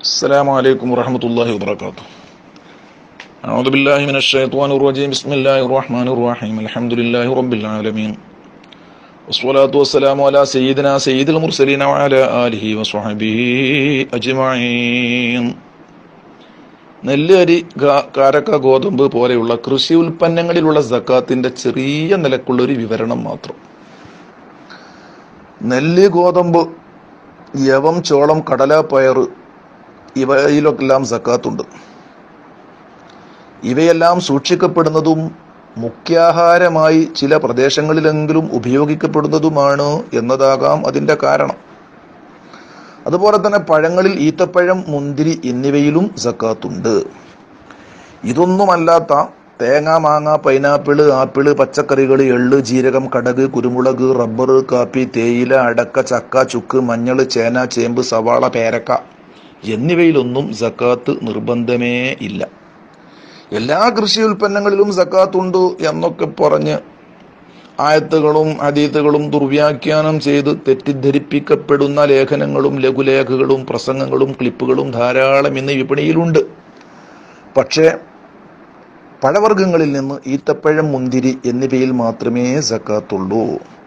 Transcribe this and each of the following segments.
السلام عليكم ورحمة الله وبركاته أعوذ بالله من الشيطان الرجيم بسم الله الرحمن الرحيم الحمد لله رب العالمين والصلاة والسلام على سيدنا سيد المرسلين وعلى آله وصحبه أجمعين നെല്ല് അരി ഗാ- കാരക്ക ഗോതമ്പ് പോലെയുള്ള കൃഷി ഉൽപ്പന്നങ്ങളിലുള്ള സക്കാത്തിന്റെ ചെറിയ നിലക്കുള്ള ഒരു വിവരണം മാത്രം നെല്ല് ഗോതമ്പ് യവം ചോളം കടല പയറ് ഇവയിലൊക്കെല്ലാം സക്കാത്തുണ്ട് ഇവയെല്ലാം സൂക്ഷിക്കപ്പെടുന്നതും മുഖ്യാഹാരമായി ചില പ്രദേശങ്ങളിലെങ്കിലും ഉപയോഗിക്കപ്പെടുന്നതുമാണ് എന്നതാകാം അതിന്റെ കാരണം അതുപോലെ തന്നെ പഴങ്ങളിൽ ഈത്തപ്പഴം മുന്തിരി എന്നിവയിലും സക്കാത്തുണ്ട് ഇതൊന്നുമല്ലാത്ത തേങ്ങ മാങ്ങ പൈനാപ്പിള് ആപ്പിള് പച്ചക്കറികൾ എള്ള് ജീരകം കടക് കുരുമുളക് റബ്ബർ കാപ്പി തേയില അടക്ക ചക്ക ചുക്ക് മഞ്ഞൾ ചേന ചേമ്പ് സവാള പേരക്ക എന്നിവയിലൊന്നും സക്കാത്ത് നിർബന്ധമേ ഇല്ല എല്ലാ കൃഷി ഉൽപ്പന്നങ്ങളിലും സക്കാത്തുണ്ട് എന്നൊക്കെ പറഞ്ഞ് ആയത്തുകളും ഹദീത്തുകളും ദുർവ്യാഖ്യാനം ചെയ്ത് തെറ്റിദ്ധരിപ്പിക്കപ്പെടുന്ന ലേഖനങ്ങളും ലഘുലേഖകളും പ്രസംഗങ്ങളും ക്ലിപ്പുകളും ധാരാളം ഇന്ന് വിപണിയിലുണ്ട് പക്ഷേ പഴവർഗ്ഗങ്ങളിൽ നിന്ന് ഈത്തപ്പഴം മുന്തിരി എന്നിവയിൽ മാത്രമേ സക്കാത്തുള്ളൂ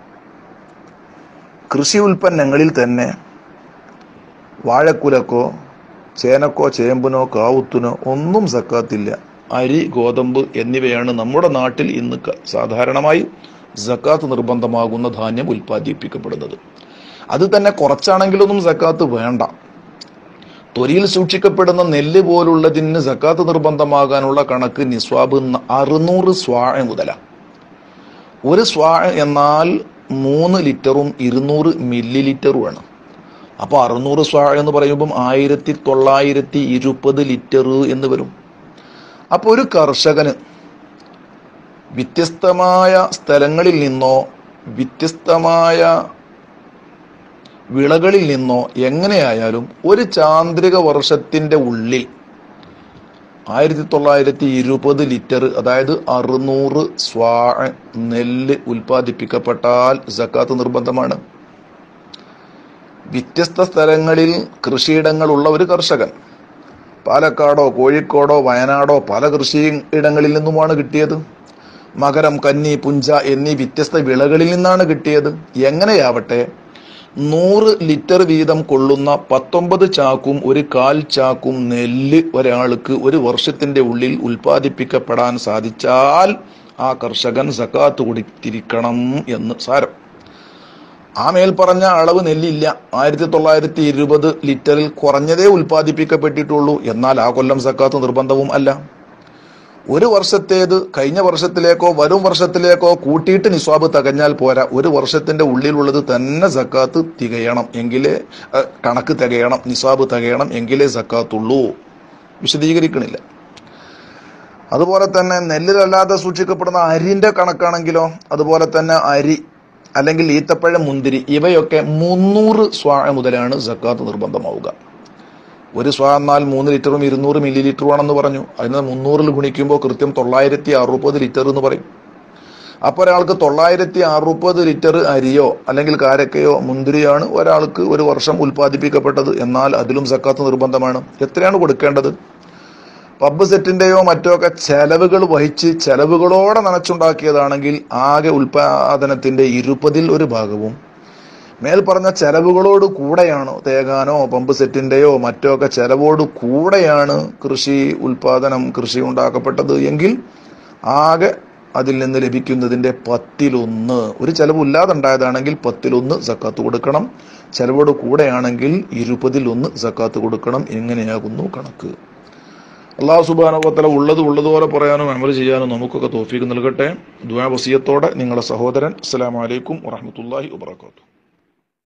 കൃഷി ഉൽപ്പന്നങ്ങളിൽ തന്നെ വാഴക്കുലക്കോ ചേനക്കോ ചേമ്പിനോ കാവുത്തിനോ ഒന്നും സക്കാത്തില്ല അരി ഗോതമ്പ് എന്നിവയാണ് നമ്മുടെ നാട്ടിൽ ഇന്ന് ക- സാധാരണമായി സക്കാത്ത് നിർബന്ധമാകുന്ന ധാന്യം ഉൽപ്പാദിപ്പിക്കപ്പെടുന്നത് അത് തന്നെ കുറച്ചാണെങ്കിലൊന്നും സക്കാത്ത് വേണ്ട തൊരിയിൽ സൂക്ഷിക്കപ്പെടുന്ന നെല്ല് പോലുള്ളതിന് സക്കാത്ത് നിർബന്ധമാകാനുള്ള കണക്ക് നിസ്വാബ് ന- അറുന്നൂറ് സ്വാ മുതല ഒരു സ്വാ എന്നാൽ മൂന്ന് ലിറ്ററും ഇരുന്നൂറ് മില്ലി ലിറ്ററുമാണ് അപ്പോൾ അറുന്നൂറ് സ്വാ എന്ന് പറയുമ്പം ആയിരത്തി തൊള്ളായിരത്തി ഇരുപത് ലിറ്റർ എന്ന് വരും അപ്പോൾ ഒരു കർഷകന് വ്യത്യസ്തമായ സ്ഥലങ്ങളിൽ നിന്നോ വ്യത്യസ്തമായ വിളകളിൽ നിന്നോ എങ്ങനെയായാലും ഒരു ചാന്ദ്രിക വർഷത്തിന്റെ ഉള്ളിൽ ആയിരത്തി തൊള്ളായിരത്തി ഇരുപത് ലിറ്റർ അതായത് അറുന്നൂറ് സ്വാ നെല്ല് ഉൽപ്പാദിപ്പിക്കപ്പെട്ടാൽ സക്കാത്ത് നിർബന്ധമാണ് വ്യത്യസ്ത സ്ഥലങ്ങളിൽ കൃഷിയിടങ്ങളുള്ള ഒരു കർഷകൻ പാലക്കാടോ കോഴിക്കോടോ വയനാടോ പല കൃഷി ഇടങ്ങളിൽ നിന്നുമാണ് കിട്ടിയത് മകരം കന്നി പുഞ്ച എന്നീ വ്യത്യസ്ത വിളകളിൽ നിന്നാണ് കിട്ടിയത് എങ്ങനെയാവട്ടെ നൂറ് ലിറ്റർ വീതം കൊള്ളുന്ന പത്തൊമ്പത് ചാക്കും ഒരു കാൽ ചാക്കും നെല്ല് ഒരാൾക്ക് ഒരു വർഷത്തിന്റെ ഉള്ളിൽ ഉൽപ്പാദിപ്പിക്കപ്പെടാൻ സാധിച്ചാൽ ആ കർഷകൻ സക്കാത്ത് കൊടുത്തിരിക്കണം എന്ന് സാരം ആ മേൽപ്പറഞ്ഞ അളവ് നെല്ലില്ല ആയിരത്തി തൊള്ളായിരത്തി ഇരുപത് ലിറ്ററിൽ കുറഞ്ഞതേ ഉൽപ്പാദിപ്പിക്കപ്പെട്ടിട്ടുള്ളൂ എന്നാൽ ആ കൊല്ലം സക്കാത്ത് നിർബന്ധവും അല്ല ഒരു വർഷത്തേത് കഴിഞ്ഞ വർഷത്തിലേക്കോ വരും വർഷത്തിലേക്കോ കൂട്ടിയിട്ട് നിസ്വാബ് തികഞ്ഞാൽ പോരാ ഒരു വർഷത്തിന്റെ ഉള്ളിലുള്ളത് തന്നെ സക്കാത്ത് തികയണം എങ്കിലേ അഹ്, കണക്ക് തികയണം നിസ്വാബ് തികയണം എങ്കിലേ സക്കാത്തുള്ളൂ വിശദീകരിക്കണില്ല അതുപോലെ തന്നെ നെല്ലിലല്ലാതെ സൂക്ഷിക്കപ്പെടുന്ന അരിന്റെ കണക്കാണെങ്കിലോ അതുപോലെ തന്നെ അരി അല്ലെങ്കിൽ ഈത്തപ്പഴം മുന്തിരി ഇവയൊക്കെ മുന്നൂറ് സ്വാ മുതലാണ് സക്കാത്ത് നിർബന്ധമാവുക ഒരു സ്വാ എന്നാൽ മൂന്ന് ലിറ്ററും ഇരുന്നൂറ് മില്ലി ലിറ്ററും ആണെന്ന് പറഞ്ഞു അതിന് മുന്നൂറിൽ ഗുണിക്കുമ്പോൾ കൃത്യം തൊള്ളായിരത്തി അറുപത് ലിറ്റർ എന്ന് പറയും അപ്പോൾ ഒരാൾക്ക് തൊള്ളായിരത്തി അറുപത് ലിറ്റർ അരിയോ അല്ലെങ്കിൽ കാരക്കയോ മുന്തിരിയാണ് ഒരാൾക്ക് ഒരു വർഷം ഉൽപ്പാദിപ്പിക്കപ്പെട്ടത് എന്നാൽ അതിലും സക്കാത്ത് നിർബന്ധമാണ് എത്രയാണ് കൊടുക്കേണ്ടത് പബ് സെറ്റിന്റെയോ മറ്റോ ഒക്കെ ചെലവുകൾ വഹിച്ച് ചെലവുകളോടെ നനച്ചുണ്ടാക്കിയതാണെങ്കിൽ ആകെ ഉൽപാദനത്തിന്റെ ഇരുപതിൽ ഒരു ഭാഗവും മേൽ പറഞ്ഞ ചെലവുകളോട് കൂടെയാണ് തേകാനോ പമ്പ് സെറ്റിന്റെയോ മറ്റോ ഒക്കെ ചെലവോട് കൂടെയാണ് കൃഷി ഉൽപാദനം കൃഷി ഉണ്ടാക്കപ്പെട്ടത് എങ്കിൽ ആകെ അതിൽ നിന്ന് ലഭിക്കുന്നതിന്റെ പത്തിലൊന്ന് ഒരു ചെലവില്ലാതെ ഉണ്ടായതാണെങ്കിൽ പത്തിലൊന്ന് സക്കാത്ത് കൊടുക്കണം ചെലവോട് കൂടെയാണെങ്കിൽ ഇരുപതിലൊന്ന് സക്കാത്ത് കൊടുക്കണം എങ്ങനെയാകുന്നു കണക്ക് അള്ളാഹു സുബാനുഭവത്തല ഉള്ളത് ഉള്ളതുപോലെ പറയാനും അമൽ ചെയ്യാനും നമുക്കൊക്കെ തോഫീക്ക് നൽകട്ടെ ദ്വാ വസിയത്തോടെ നിങ്ങളുടെ സഹോദരൻ അസ്സലാമു അലൈക്കും വറഹമത്തല്ലാഹി വബർക്കാത്തു